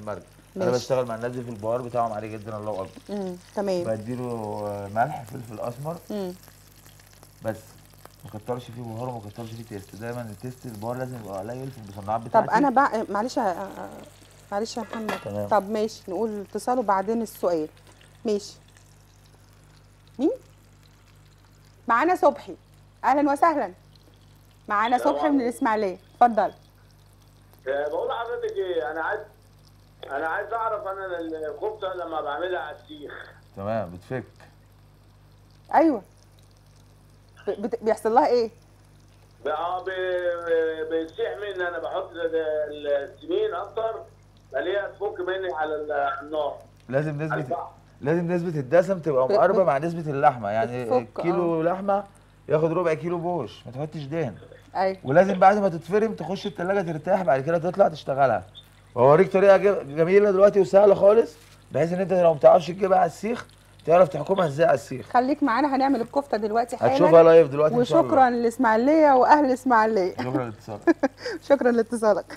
انا ماشي. بشتغل مع الناس دي في البهار بتاعهم عالي جدا الله اكبر امم تمام بديله آه، ملح فلفل اسمر امم بس ما كترش فيه بهار وما كترش فيه تيست دايما التيست البهار لازم يبقى قليل في المصنعات طب بتاعتي انا بقى معلش يا- آه، معلش يا محمد تمام. طب ماشي نقول اتصال وبعدين السؤال ماشي مين معانا صبحي اهلا وسهلا معانا السلام صبحي من عليكم. الاسماعيليه اتفضل آه، بقول لحضرتك ايه انا عايز انا عايز اعرف انا الكفته لما بعملها على السيخ تمام بتفك ايوه ب- بت- بيحصل لها ايه بقى ب- بيسيح مني انا بحط ال- ال- السمين اكتر بلاقيها تفك مني على ال- النار لازم على نسبه البحر. لازم نسبه الدسم تبقى ب- مقاربه ب- مع نسبه اللحمه يعني بتفك، كيلو لحمه ياخد ربع كيلو بوش ما تحطش دهن ايوه ولازم بعد ما تتفرم تخش التلاجة ترتاح بعد كده تطلع تشتغلها واوريك طريقه ج- جميله دلوقتي وسهله خالص بحيث ان انت لو ما بتعرفش تجيبها على السيخ تعرف تحكمها ازاي على السيخ خليك معانا هنعمل الكفته دلوقتي هتشوفها حالا لايف دلوقتي ان شاء الله وشكرا للاسماعيليه واهل الاسماعيليه شكرا للاتصال شكرا لاتصالك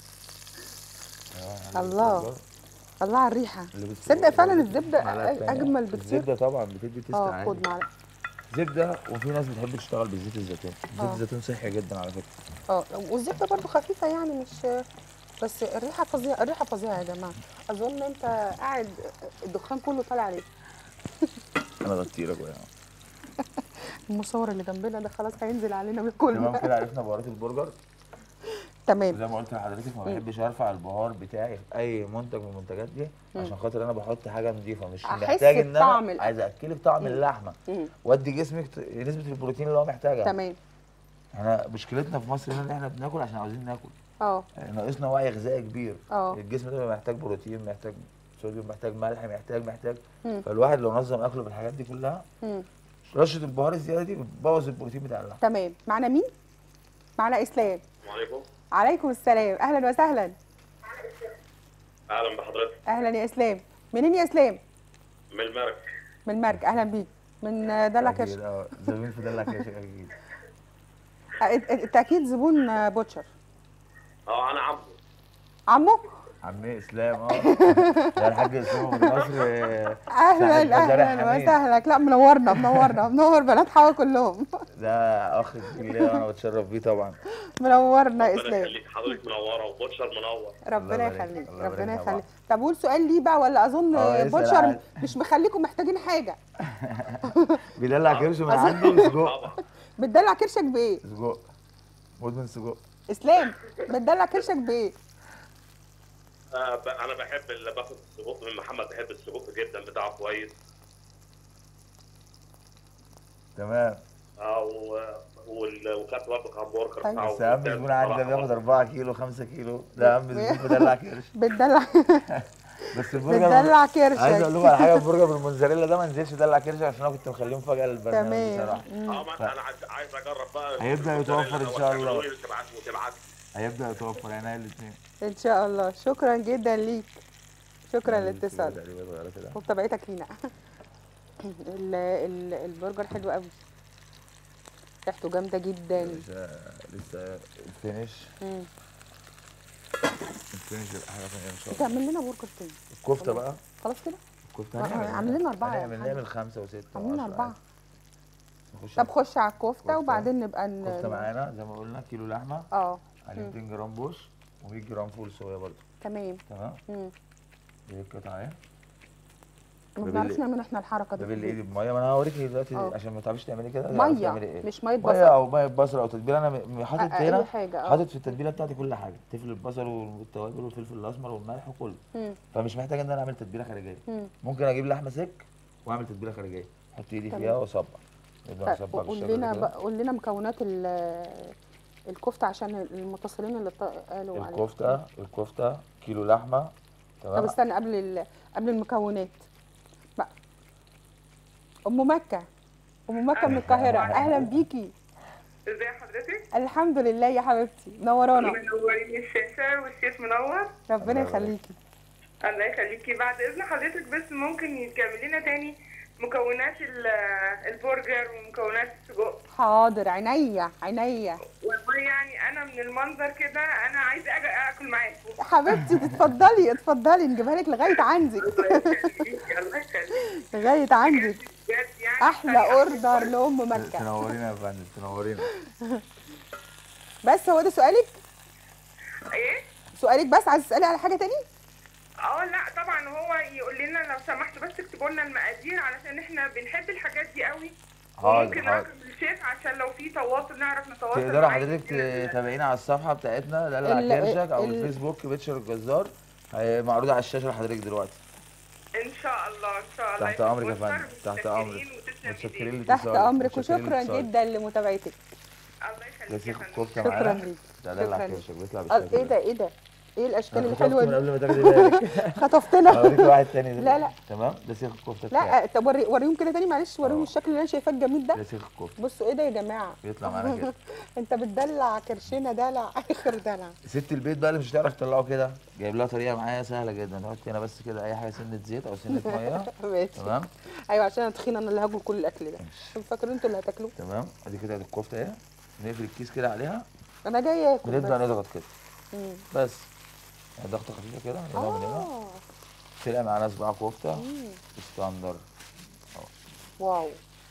الله الله على الريحه اللي بتسوق- تصدق فعلا الزبده معلقة تانية. اجمل بكتير الزبده طبعا بتدي تيست اه عالي خد معلقه زبده وفي ناس بتحب تشتغل بالزيت الزيتون زيت آه. الزيتون صحي جدا على فكره اه والزبده برضو خفيفه يعني مش بس الريحه فظيعه الريحه فظيعه يا جماعه اظن انت قاعد الدخان كله طالع عليك انا بطيرك ويا المصور اللي جنبنا ده خلاص هينزل علينا تمام بالكل كده عرفنا بهارات البرجر تمام زي ما قلت لحضرتك ما بحبش ارفع البهار بتاعي في اي منتج من المنتجات دي عشان خاطر انا بحط حاجه نظيفه مش أحس محتاج ان بطعم انا الأكل. عايز اكلك طعم اللحمه مم. وادي جسمك ت- نسبه البروتين اللي هو محتاجها تمام احنا مشكلتنا في مصر هنا ان احنا بناكل عشان عاوزين ناكل اه ناقصنا وعي غذائي كبير اه. الجسم ده بيبقى محتاج بروتين محتاج صوديوم محتاج ملح محتاج محتاج مم. فالواحد لو نظم اكله بالحاجات دي كلها مم. رشه البهار الزياده دي بتبوظ البروتين بتاع اللحم تمام معنا مين معنا اسلام السلام عليكم عليكم السلام اهلا وسهلا اهلا بحضرتك اهلا يا اسلام منين يا اسلام من المرج من مرج اهلا بيك من دلع أكيد، كرش اه زميل في دلع كرش اكيد آه، انت اكيد زبون آه، بوتشر اه انا عبده عمو عمي اسلام اه ده الحاج اسلام من مصر آه، اهلا صاحب مزارع اهلا حميد. وسهلا لا منورنا منورنا منور بنات حوا كلهم ده اخ كبير ليا وانا بتشرف بيه طبعا منورنا يا ربنا اسلام يخليك حضرتك منوره وبوتشر منور ربنا الله يبارك- يخليك الله يبارك ربنا مع يخليك بعض. طب قول سؤال ليه بقى ولا اظن اه، اسأل بوتشر عادي. مش مخليكم محتاجين حاجه بيدلع كرش من عندي وسجق طبعا بتدلع كرشك بايه سجق مدمن سجق اسلام بتدلع كرشك بايه آه ب- انا بحب اللي باخد السجق من محمد بحب السجق جدا بتاعه كويس تمام اه و- وال- وكانت برضه همبرجر طيب. بتاعه بس اهم ممتاز زبون عندي ده بصراحة. بياخد 4 كيلو 5 كيلو ده اهم زبون بيدلع كرش بتدلع بس البرجر بتدلع عايز اقول كرشك لكم على حاجه البرجر بالموزاريلا ده ما نزلش يدلع كرش عشان انا كنت مخليه مفاجاه للبرنامج تمام بصراحه مم. اه ما انا عايز عايز اجرب بقى هيبدأ يتوفر إن شاء الله. وتبعت وتبعت هيبدا يتوفر عينيا الاثنين ان شاء الله شكرا جدا ليك شكرا للاتصال تقريبا صغيرة كده. وبتابعتك لينا ال- ال- البرجر حلو قوي ريحته جامده جدا لسه لسه الفينش مم. الفينش يبقى حاجه ثانيه ان شاء الله تعمل لنا برجر تاني الكفته بقى خلاص كده الكفته آه، هنعمل عاملين لنا أربعة يا هنعمل محمد. نعمل خمسه وسته عاملين وعشرة اربعه عادي. نخش طب خش على الكفته كفتة. وبعدين نبقى ن... كفته معانا زي ما قلنا كيلو لحمه اه عليه 200 جرام بوش و100 جرام فول صويا برضه تمام تمام مم. دي القطعه اهي ما ده بنعرفش بالليل. نعمل احنا الحركه ده دي بالايد بميه ما انا هوريكي دلوقتي اه. عشان ما تعرفيش تعملي كده تعرفي ميه تعملي ايه مش ميه ميه بصل او ميه بصل او تتبيله انا م- م- حاطط آه، أي هنا حاجة، اه. حاطط في التتبيله بتاعتي كل حاجه تفل البصل والتوابل والفلفل الاسمر والملح وكله مم. فمش محتاج ان انا اعمل تتبيله خارجيه مم. ممكن اجيب لحمه سك واعمل تتبيله خارجيه احط ايدي تمام. فيها واصبع نبدا طيب نصبع قول بالشكل لنا ده بقى قول لنا مكونات ال- الكفته عشان المتصلين اللي ط- قالوا عليها الكفته الكفته كيلو لحمه طب تمام استنى قبل ال... قبل المكونات بقى ام مكه ام مكه من القاهره اهلا بيكي ازي حضرتك؟ الحمد لله يا حبيبتي منورانا منورين الشاشة والشيف منور ربنا الله يبارك. يخليكي الله يخليكي بعد اذن حضرتك بس ممكن يكمل لنا تاني مكونات ال- البرجر ومكونات السجق حاضر عينيا عينيا والله يعني انا من المنظر كده انا عايزه اجي اكل معاكم حبيبتي تتفضلي اتفضلي نجيبها لك لغايه عندك الله يخليكي الله يخليكي لغايه عندك بجد يعني احلى اوردر لام مكه تنورينا يا فندم تنورينا بس هو ده سؤالك ايه سؤالك بس عايز تسالي على حاجه تاني اه لا طبعا هو يقول لنا لو سمحتوا بس اكتبوا لنا المقادير علشان احنا بنحب الحاجات دي قوي حاضر، وممكن حاضر. رقم الشيف عشان لو في تواصل نعرف نتواصل تقدري معاه حضرتك يدينا- تتابعينا على الصفحه بتاعتنا دلع ال- كرشك او ال- الفيسبوك بيتشر الجزار هي معروضه على الشاشه لحضرتك دلوقتي ان شاء الله ان شاء الله تحت امرك يا يكون فندم مستر تحت ومتشكرين امرك وتسلم متشكرين إيديك. تحت لاتصالك، امرك متشكرين وشكرا لاتصالك. جدا لمتابعتك الله ده يخليك يا سيخ فندم الكفته شكرا معانا ليك ده دلع شكرا كرشك بيطلع آه، بالشكل ايه ده ايه ده ايه الاشكال أنا الحلوه خطفته من دي قبل ما تاخدي بالك خطفتنا هوريك واحد تاني لا، لا. تمام ده سيخ الكفته بتاعي لا طب وري وريهم كده تاني معلش وريهم آه. الشكل اللي انا شايفاه الجميل ده ده سيخ الكفته بصوا ايه ده يا جماعه بيطلع معانا كده انت بتدلع كرشنا دلع اخر دلع ست البيت بقى اللي مش هتعرف تطلعه كده جايب لها طريقه معايا سهله جدا نحط هنا بس كده اي حاجه سنه زيت او سنه ميه ماشي تمام ايوه عشان انا تخينه انا اللي هاكل كل الاكل ده انتوا فاكرين انتوا اللي هتاكلوه تمام ادي كده الكفته اهي نقفل الكيس كده عليها انا جايه اكل ونبدا بس. نضغط كده مم. بس يعني ضغطه خفيفه كده من هنا ومن هنا اه تلقى معانا صباع كفته مم. ستاندر واو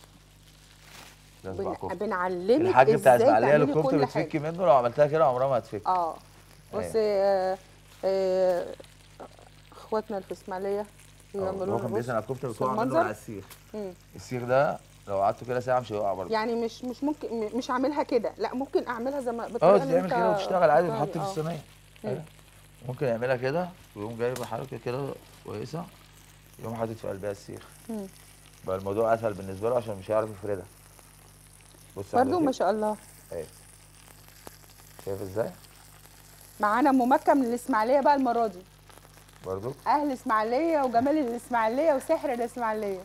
ده صباع بن... كفته بنعلمك الحاج بتاع ازاي اسماعيليه تعملي الكفته كل بتفك حاجه منه لو عملتها كده عمرها ما هتفك اه بص آه، آه، اخواتنا اللي في اسماعيليه آه، اللي هو بيعملوا كان الرز بيسال على الكفته بص بتقع منه المنظر. على السيخ مم. السيخ ده لو قعدته كده ساعه مش هيقع برضه يعني مش مش ممكن م- مش هعملها كده لا ممكن اعملها زي ما اه بالطريقه اللي تعمل انت كده وتشتغل عادي قلتها وتحط لي. في آه. الصينيه أيوة. ممكن يعملها كده ويقوم جايب حركه كده كويسه يقوم حاطط في قلبها السيخ مم. بقى الموضوع اسهل بالنسبه له عشان مش هيعرف يفردها بص برضو عاملة ما كده. شاء الله اهي شايف ازاي معانا ام مكه من الاسماعيليه بقى المره دي برضو اهل اسماعيليه وجمال الاسماعيليه وسحر الاسماعيليه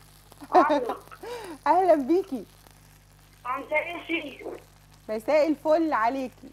اهلا بيكي عم شيء مساء الفل عليكي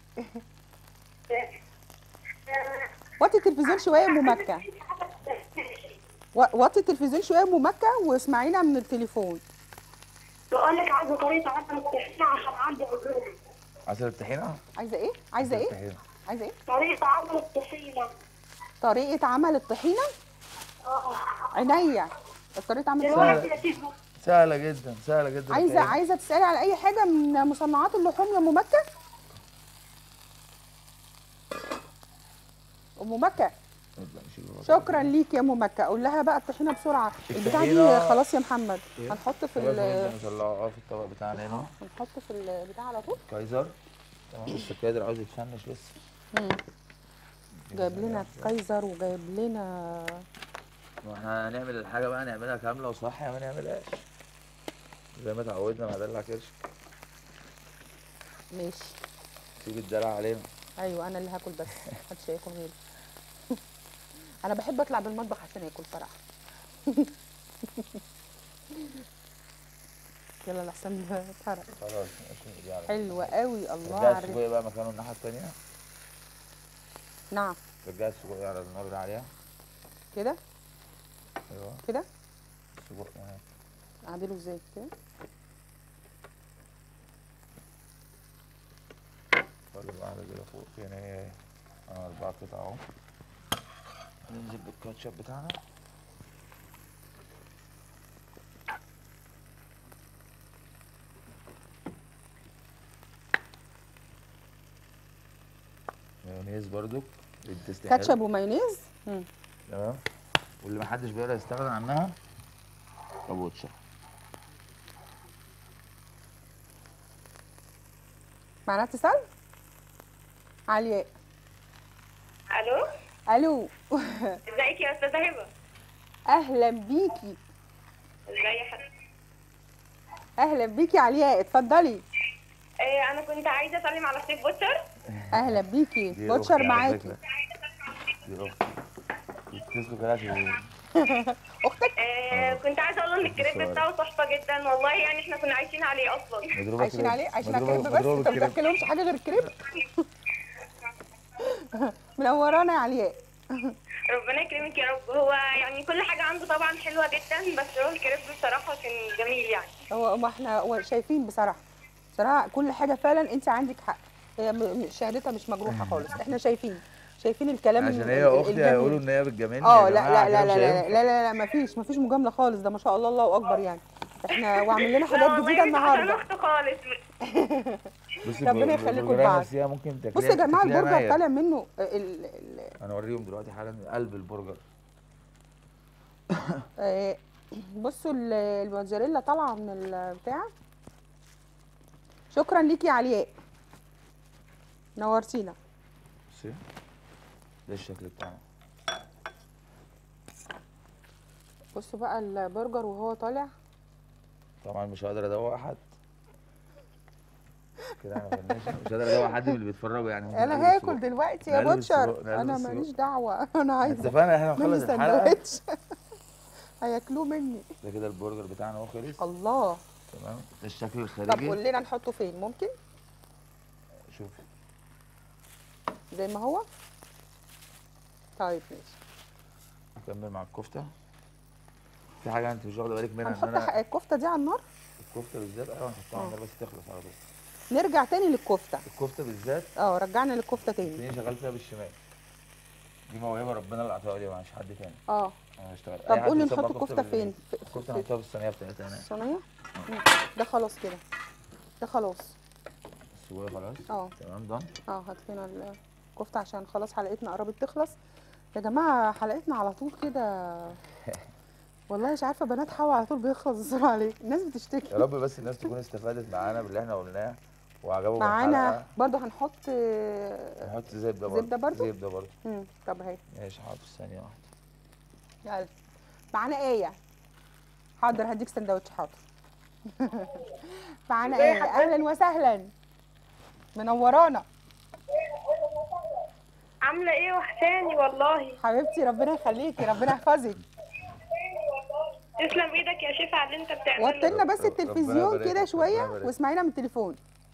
وطي التلفزيون شويه يا ام مكه و- وطي التلفزيون شويه يا ام مكه واسمعينا من التليفون بقول لك عايزه طريقه عمل الطحينه عشان عندي عزومه عسل الطحينه عايزه ايه عايزه عسل ايه الطحينة. عايزه ايه طريقه عمل الطحينه طريقه عمل الطحينه اه عينيا طريقه عمل سهلة. الطحينه دلوقتي يا سيدي سهله جدا سهله جدا عايزه الطحينة. عايزه تسالي على اي حاجه من مصنعات اللحوم يا ام مكه ام مكه نبدأ نشيل الوضع. شكرا ليك يا ام مكه قول لها بقى الطحينه بسرعه البتاعه دي الطحينة- خلاص يا محمد إيه؟ هنحط في خلاص ال- نبدأ نطلعه اه في الطبق بتاعنا هنا هنحط في البتاع على طول كايزر تمام بس الكايزر عاوز يتفنش لسه مم. جايب لنا كايزر وجايب لنا واحنا هنعمل الحاجه بقى نعملها كامله وصح ما نعملهاش زي ما اتعودنا مع دلع كرش ماشي سيب الدلع علينا ايوه انا اللي هاكل بس محدش هياكل غيري انا بحب اطلع بالمطبخ عشان اكل صراحه يلا لحسن اتحرق خلاص ماشي دي على حلوه قوي الله رجعي على الريحة. السجق بقى مكانه الناحيه التانيه نعم رجعي السجق على النار اللي عليها كده ايوه كده السجق يعني اعدله ازاي كده خلي واحده كده فوق يعني ايه اه اربع قطع اهو ننزل بالكاتشب بتاعنا مايونيز برضو بتستحب كاتشب ومايونيز مم. تمام واللي محدش بيقدر يستغنى عنها كابوتشا معانا اتصال علياء الو الو ازيك يا استاذه هبه اهلا بيكي ازي يا حبيبتي اهلا بيكي علياء اتفضلي إيه انا كنت عايزه اسلم على ستيف بوتشر اهلا بيكي دي بوتشر أختي على معاكي فكرة. دي اختي بتسلك كده عشان اختك إيه كنت عايزه اقول ان الكريب بتاعه تحفه جدا والله يعني احنا كنا عايشين عليه اصلا مضروبة عايشين كريب. عليه عايشين على مضروبة- الكريب بس مضروبة انت ما بالكريب. بتاكلهمش حاجه غير الكريب منورانا يا علياء ربنا يكرمك يا رب هو يعني كل حاجه عنده طبعا حلوه جدا بس هو الكريب بصراحه كان جميل يعني هو ما احنا هو شايفين بصراحه بصراحه كل حاجه فعلا انت عندك حق هي م- م- شهادتها مش مجروحه خالص احنا شايفين شايفين الكلام عشان ال- هي ال- اختي الجميل. هيقولوا ان هي بتجاملني اه يا لا جماعة لا لا كده مش لا هينفع. لا لا لا ما فيش ما فيش مجامله خالص ده ما شاء الله الله اكبر يعني احنا وعامل لنا حاجات والله جديده مش عشان النهارده اخته خالص بصي ربنا البر- يخليكم البرجراية لبعض. نفسها ممكن تاكليها بصوا يا جماعه تاكليها البرجر نية. طالع منه ال ال انا اوريهم دلوقتي حالا قلب البرجر آه، بصوا ال- الموتزاريلا طالعه من البتاع شكرا ليكي يا علياء نورتينا بصي ده الشكل بتاعه بصوا بقى البرجر وهو طالع طبعا مش هقدر ادوق حد كده انا فنان مش هقدر ادوق حد من اللي بيتفرجوا يعني ممكن انا نقلب هاكل السجق. دلوقتي يا نقلب بوتشر السجق، نقلب انا السجق. ماليش دعوه انا عايزه اتفقنا احنا مني نخلص الحلقه سندوتش هياكلوه مني ده كده البرجر بتاعنا اهو خلص الله تمام ده الشكل طب الخارجي قول لنا نحطه فين ممكن شوف زي ما هو طيب ماشي نكمل مع الكفته في حاجه انت مش واخده بالك منها ان هنحط ح- انا الكفته دي على النار الكفته بالذات ايوه نحطها على النار بس تخلص على طول نرجع تاني للكفته الكفته بالذات اه رجعنا للكفته تاني تلاقيني شغال فيها بالشمال دي موهبه ربنا اللي عطاها لي مش حد تاني اه انا هشتغل طب قول لي نحط الكفته فين في- في- الكفته في- نحطها في الصينيه بتاعتها هنا الصينيه مم. ده خلاص كده ده خلاص السجق خلاص اه تمام دان اه هات لنا الكفته عشان خلاص حلقتنا قربت تخلص يا جماعه حلقتنا على طول كده والله مش عارفه بنات حوا على طول بيخلص بسرعه ليه الناس بتشتكي يا رب بس الناس تكون استفادت معانا باللي احنا قلناه وعجبهم معانا الحلقه برضو هنحط آه، نحط زبده برضه زبدة برضو؟ زبده برضه مم. طب اهي ماشي حاضر ثانيه واحده يلا معانا ايه حاضر هديك سندوتش حاضر معانا ايه اهلا وسهلا منورانا عامله ايه وحشاني والله حبيبتي ربنا يخليكي ربنا يحفظك تسلم ايدك يا شيف على اللي انت بتعمله وطي لنا بس ربنا التلفزيون يبارك كده لك، شويه ربنا يبارك. واسمعينا من التليفون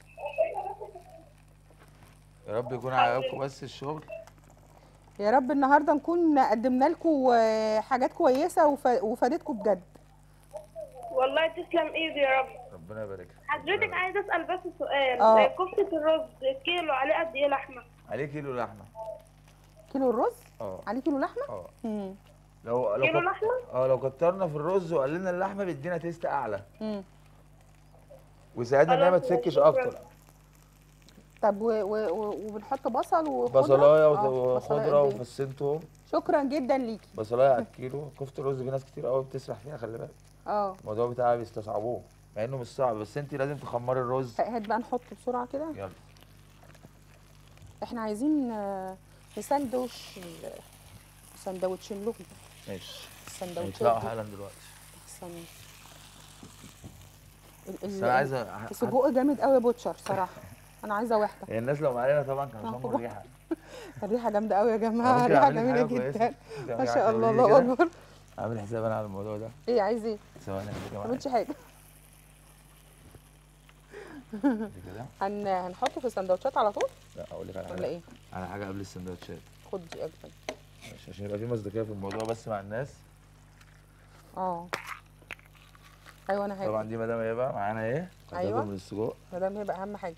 يا رب يكون عجبكم بس الشغل يا رب النهارده نكون قدمنا لكم حاجات كويسه وف- وفادتكم بجد والله تسلم ايدي يا رب ربنا يبارك لك حضرتك عايزه اسال بس سؤال آه. كفته الرز كيلو عليه قد ايه لحمه عليه كيلو لحمه كيلو الرز اه عليه كيلو لحمه اه امم لو لو كيلو كت- لحمه اه لو كترنا في الرز وقللنا اللحمه بيدينا تيست اعلى امم ويساعدنا ان هي ما خلاص، تسكش شكراً. اكتر طب و... و... و... وبنحط بصل وخضره بصلايه آه، بصلاية وخضره قد إيه؟ وفصين توم شكرا جدا ليكي بصلايه على الكيلو كفته الرز في ناس كتير قوي بتسرح فيها خلي بالك اه الموضوع بتاعها بيستصعبوه مع انه مش صعب بس انت لازم تخمري الرز هات بقى نحط بسرعه كده يلا احنا عايزين آه، نسندوش ال- سندوتشين لهم ماشي السندوتشات هيطلعوا دي حالا دلوقتي أحسن. ال- بس ال- انا عايزه السجق جامد قوي يا بوتشر صراحه انا عايزه واحده هي الناس لو معانا طبعا كانوا آه. شموا الريحه الريحه جامده قوي يا أنا جماعه ممكن ريحه أعمل لك جميله حاجة كويسة. جدا ممكن ما أعمل شاء حاجة الله تقولي الله كده؟ اكبر عامل حساب انا على الموضوع ده ايه عايز ايه ثواني هديك ما معايا تعملش حاجه دي كده هن... هنحطه في السندوتشات على طول لا اقول لك على ولا حاجه ايه على حاجه قبل السندوتشات خد دي اجمل ماشي عشان يبقى في مصداقيه في الموضوع بس مع الناس اه ايوه انا طبعا هاكل دي مدام هبه معانا ايه هتاكل أيوة. من السجق مدام هيبقى اهم حاجه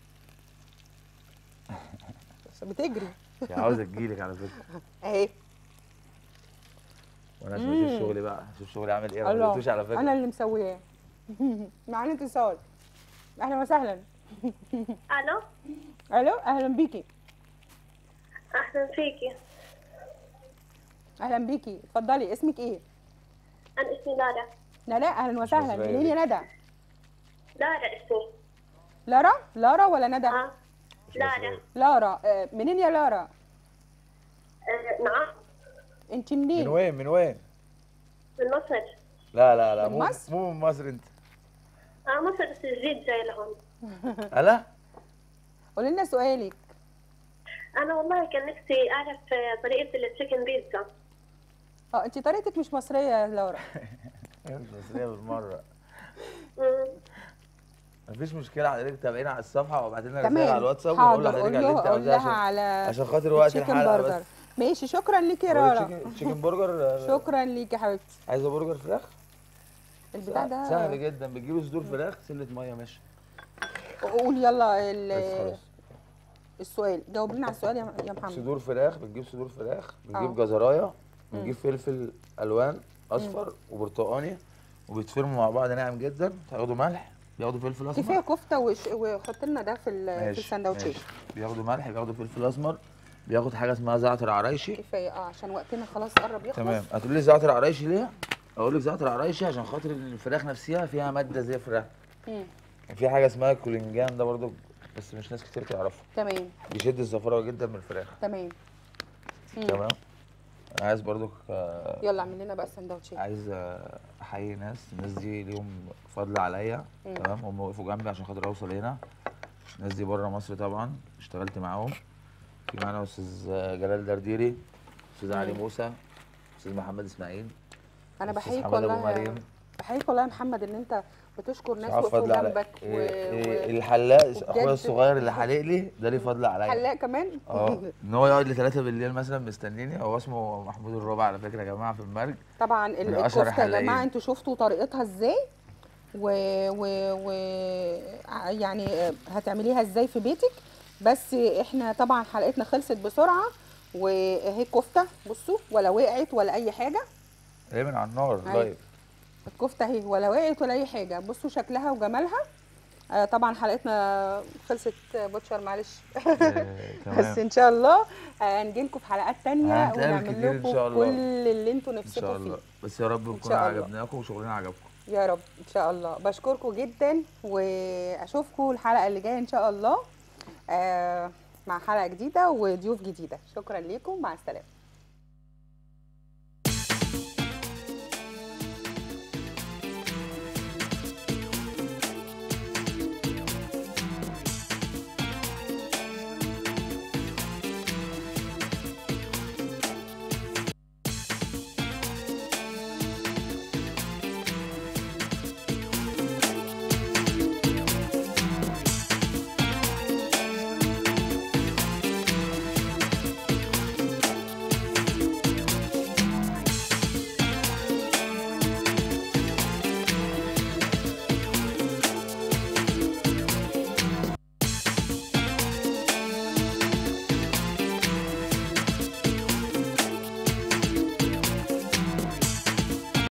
بس بتجري هي عاوزه تجيلك على فكره اهي وانا عشان اشوف شغلي بقى اشوف شغلي عامل ايه ما الله قلتوش على فكره انا اللي مسوياه معانا اتصال اهلا وسهلا الو الو اهلا بيكي اهلا فيكي اهلا بيكي اتفضلي اسمك ايه انا اسمي لارا ندى اهلا وسهلا مصرية منين يا ندى لارا اسمي لارا لارا ولا ندى اه لارا لارا آه، منين يا لارا آه، نعم انت من منين وين من وين من مصر لا لا لا من مو مصر؟ مو من مصر انت اه مصر بس جديد جاي لهون الا قولي لنا سؤالك انا والله كان نفسي اعرف آه، طريقه التشيكن بيتزا اه انت طريقتك مش مصريه يا لارا هي مش مصريه بالمره مم. مفيش مشكله حضرتك تابعينا على الصفحه وابعت لنا رساله تمام على الواتساب ونقول حاضر لحضرتك قول على اللي له انت قول عاوزاه لها عشان على عشان خاطر وقت تشيكن الحلقه برجر بس ماشي شكرا ليكي يا رارا تشيكن- تشيكن برجر شكرا ليكي يا حبيبتي عايزه برجر فراخ البتاع ده سهل جدا بتجيبوا صدور فراخ سله ميه ماشي قول يلا بس ال- خلاص السؤال جاوب لنا على السؤال يا يا محمد صدور فراخ بنجيب صدور فراخ بنجيب آه. جزرايه بنجيب فلفل الوان اصفر وبرتقاني وبيتفرموا مع بعض ناعم جدا تاخدوا ملح بياخدوا فلفل اسمر كفايه كفته وش- وحط لنا ده في ال- في ماشي، السندوتشات ماشي. بياخدوا ملح بياخدوا فلفل اسمر بياخد حاجه اسمها زعتر عرايشي كفايه اه عشان وقتنا خلاص قرب يخلص تمام هتقول لي زعتر عرايشي ليه اقول لك زعتر عرايشي عشان خاطر الفراخ نفسها فيها ماده زفره مم. في حاجه اسمها كولينجان ده برضو بس مش ناس كتير تعرفه تمام بيشد الزفره جدا من الفراخ تمام مم. تمام انا عايز برضو آه، يلا اعمل لنا بقى السندوتشات عايز آه، احيي ناس الناس دي ليهم فضل عليا مم. تمام هم وقفوا جنبي عشان خاطر اوصل هنا الناس دي بره مصر طبعا اشتغلت معاهم في معانا استاذ آه، جلال درديري استاذ علي مم. موسى استاذ محمد اسماعيل انا أستاذ بحييك حماد أبو والله يا- مريم. بحييك والله يا محمد ان انت بتشكر ناس عارف وقفوا فضل على جنبك و... إيه إيه و... الحلاق وبجد- اخويا الصغير اللي حالق لي ده ليه فضل عليا حلاق كمان اه ان هو يقعد لي 3 بالليل مثلا مستنيني هو اسمه محمود الربع على فكره يا جماعه في المرج طبعا ال- من أشهر الكفته يا جماعه الحلاقين. انتوا شفتوا طريقتها ازاي و... و... و... ع- يعني هتعمليها ازاي في بيتك بس احنا طبعا حلقتنا خلصت بسرعه واهي كفته بصوا ولا وقعت ولا اي حاجه ايه من على النار أيوة. لايف الكفته اهي ولا وقعت ولا اي حاجه بصوا شكلها وجمالها آه طبعا حلقتنا خلصت بوتشر معلش آه، بس تمام ان شاء الله آه نجيلكم في حلقات تانية هنتقابل كتير ونعمل إن لكم شاء الله. كل اللي انتوا ان نفسكم شاء فيه الله بس يا رب نكون شاء الله. عجبناكم وشغلنا عجبكم يا رب ان شاء الله بشكركم جدا واشوفكم الحلقه اللي جايه ان شاء الله آه مع حلقه جديده وضيوف جديده شكرا لكم مع السلامه